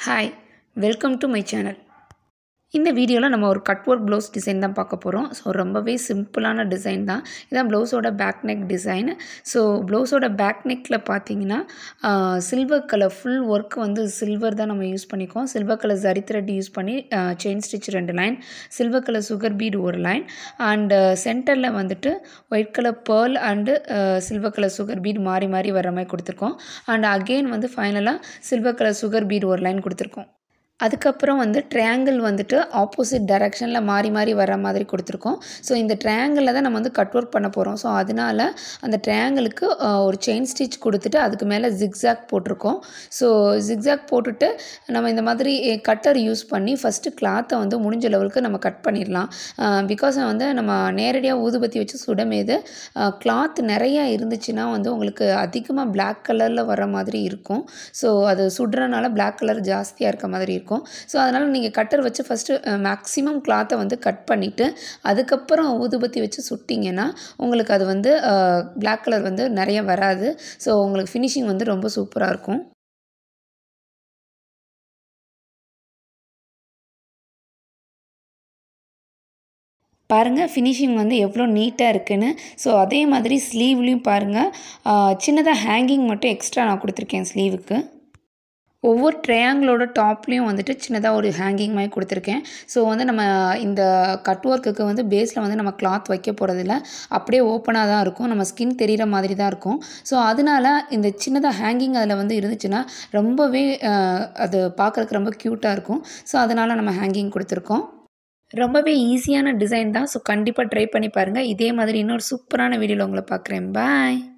hi welcome to my channel இந்த வீடியோவில் நம்ம ஒரு கட் ஒர்க் ப்ளவுஸ் டிசைன் தான் பார்க்க போகிறோம் ஸோ ரொம்பவே சிம்பிளான டிசைன் தான் இதான் ப்ளவுஸோட பேக் நெக் டிசைன் ஸோ ப்ளவுஸோட பேக் நெக்கில் பார்த்தீங்கன்னா சில்வர் கலர் ஃபுல் ஒர்க் வந்து சில்வர் தான் நம்ம யூஸ் பண்ணிக்கோம் silver colour zari thread use பண்ணி செயின் ஸ்டிச் ரெண்டு line silver colour sugar bead ஒரு லைன் அண்டு சென்டரில் வந்துட்டு white colour pearl and silver colour sugar bead மாறி மாறி வர மாதிரி கொடுத்துருக்கோம் அண்ட் அகெயின் வந்து ஃபைனலாக சில்வர் கலர் சுகர் பீட் ஒரு லைன் கொடுத்துருக்கோம் அதுக்கப்புறம் வந்து ட்ரையாங்கிள் வந்துட்டு ஆப்போசிட் டைரெக்ஷனில் மாறி மாறி வர மாதிரி கொடுத்துருக்கோம் ஸோ இந்த ட்ரையாங்கிளில் தான் நம்ம வந்து கட் ஒர்க் பண்ண போகிறோம் ஸோ அதனால் அந்த ட்ரையாங்கிளுக்கு ஒரு செயின் ஸ்டிச் கொடுத்துட்டு அதுக்கு மேலே ஜிக்ஸாக் போட்டிருக்கோம் ஸோ ஜிக்ஸாக் போட்டுட்டு நம்ம இந்த மாதிரி கட்டர் யூஸ் பண்ணி ஃபஸ்ட்டு கிளாத்தை வந்து முடிஞ்ச லெவலுக்கு நம்ம கட் பண்ணிடலாம் பிகாஸ் வந்து நம்ம நேரடியாக ஊதுபத்தி வச்சு சுடமேது கிளாத் நிறையா இருந்துச்சுன்னா வந்து உங்களுக்கு அதிகமாக பிளாக் கலரில் வர மாதிரி இருக்கும் ஸோ அது சுடுறனால பிளாக் கலர் ஜாஸ்தியாக இருக்க மாதிரி இருக்கும் இருக்கும் ஸோ அதனால் நீங்கள் கட்டர் வச்சு ஃபஸ்ட்டு மேக்ஸிமம் கிளாத்தை வந்து கட் பண்ணிவிட்டு அதுக்கப்புறம் ஊதுபத்தி வச்சு சுட்டிங்கன்னா உங்களுக்கு அது வந்து பிளாக் கலர் வந்து நிறைய வராது ஸோ உங்களுக்கு ஃபினிஷிங் வந்து ரொம்ப சூப்பராக இருக்கும் பாருங்கள் ஃபினிஷிங் வந்து எவ்வளோ நீட்டாக இருக்குன்னு ஸோ அதே மாதிரி ஸ்லீவ்லேயும் பாருங்கள் சின்னதாக ஹேங்கிங் மட்டும் எக்ஸ்ட்ரா நான் கொடுத்துருக்கேன் ஸ்லீவுக்கு ஒவ்வொரு ட்ரையாங்கிளோட டாப்லேயும் வந்துட்டு சின்னதாக ஒரு ஹேங்கிங் மாதிரி கொடுத்துருக்கேன் ஸோ வந்து நம்ம இந்த கட் ஒர்க்குக்கு வந்து பேஸில் வந்து நம்ம கிளாத் வைக்க போகிறதில்ல அப்படியே ஓப்பனாக தான் இருக்கும் நம்ம ஸ்கின் தெரிகிற மாதிரி தான் இருக்கும் ஸோ அதனால இந்த சின்னதாக ஹேங்கிங் அதில் வந்து இருந்துச்சுன்னா ரொம்பவே அது பார்க்குறதுக்கு ரொம்ப க்யூட்டாக இருக்கும் ஸோ அதனால் நம்ம ஹேங்கிங் கொடுத்துருக்கோம் ரொம்பவே ஈஸியான டிசைன் தான் ஸோ கண்டிப்பாக ட்ரை பண்ணி பாருங்கள் இதே மாதிரி இன்னொரு சூப்பரான வீடியோவில் உங்களை பார்க்குறேன் பாய்